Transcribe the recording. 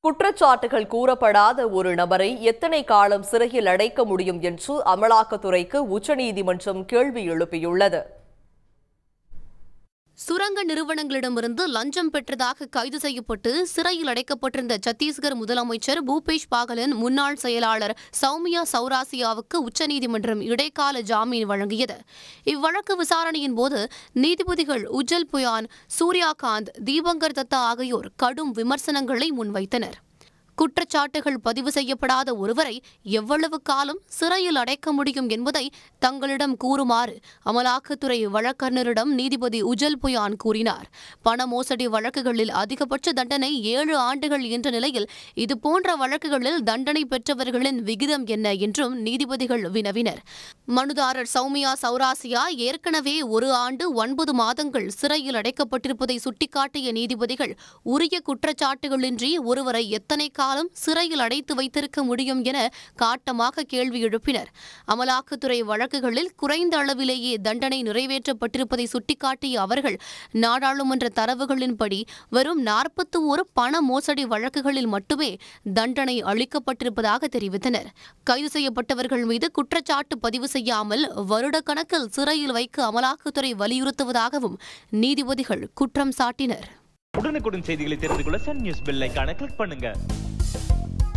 குற்றச்சாட்டுகள் கூறப்படாத ஒரு நபரை எத்தனை காலம் சிறையில் அடைக்க முடியும் என்று அமலாக்கத்துறைக்கு உச்சநீதிமன்றம் கேள்வி எழுப்பியுள்ளது சுரங்க நிறுவனங்களிடமிருந்து லஞ்சம் பெற்றதாக கைது செய்யப்பட்டு சிறையில் அடைக்கப்பட்டிருந்த சத்தீஸ்கர் முதலமைச்சர் பூபேஷ் பாகலின் முன்னாள் செயலாளர் சௌமியா சௌராசியாவுக்கு உச்சநீதிமன்றம் இடைக்கால ஜாமீன் வழங்கியது இவ்வழக்கு விசாரணையின் போது நீதிபதிகள் உஜ்ஜல் புயான் சூர்யாகாந்த் தீபங்கர் தத்தா ஆகியோர் கடும் விமர்சனங்களை முன்வைத்தனர் குற்றச்சாட்டுகள் பதிவு செய்யப்படாத ஒருவரை எவ்வளவு காலம் சிறையில் அடைக்க முடியும் என்பதை தங்களிடம் கூறுமாறு அமலாக்கத்துறை வழக்கறிஞரிடம் நீதிபதி உஜல் புயான் கூறினார் பண மோசடி வழக்குகளில் அதிகபட்ச தண்டனை ஏழு ஆண்டுகள் என்ற நிலையில் இதுபோன்ற வழக்குகளில் தண்டனை பெற்றவர்களின் விகிதம் என்ன என்றும் நீதிபதிகள் வினவினர் மனுதாரர் சௌமியா சௌராசியா ஏற்கனவே ஒரு ஆண்டு ஒன்பது மாதங்கள் சிறையில் அடைக்கப்பட்டிருப்பதை சுட்டிக்காட்டிய நீதிபதிகள் உரிய குற்றச்சாட்டுகளின்றி ஒருவரை எத்தனை காலம் சிறையில் அடைத்து வைத்திருக்க முடியும் என காட்டமாக கேள்வி எழுப்பினர் அமலாக்கத்துறை வழக்குகளில் குறைந்த அளவிலேயே தண்டனை நிறைவேற்றப்பட்டிருப்பதை சுட்டிக்காட்டிய அவர்கள் நாடாளுமன்ற தரவுகளின்படி வெறும் நாற்பத்தி ஒரு பண மோசடி வழக்குகளில் மட்டுமே தண்டனை அளிக்கப்பட்டிருப்பதாக தெரிவித்தனர் கைது செய்யப்பட்டவர்கள் மீது குற்றச்சாட்டு பதிவு செய்யாமல் வருடக்கணக்கில் சிறையில் வைக்க அமலாக்கத்துறை வலியுறுத்துவதாகவும் நீதிபதிகள் குற்றம் சாட்டினர் உடனுக்குடன் செய்திகளை தெரிந்து கொள்ள சன் நியூஸ் பெல் ஐகானை கிளிக் பண்ணுங்க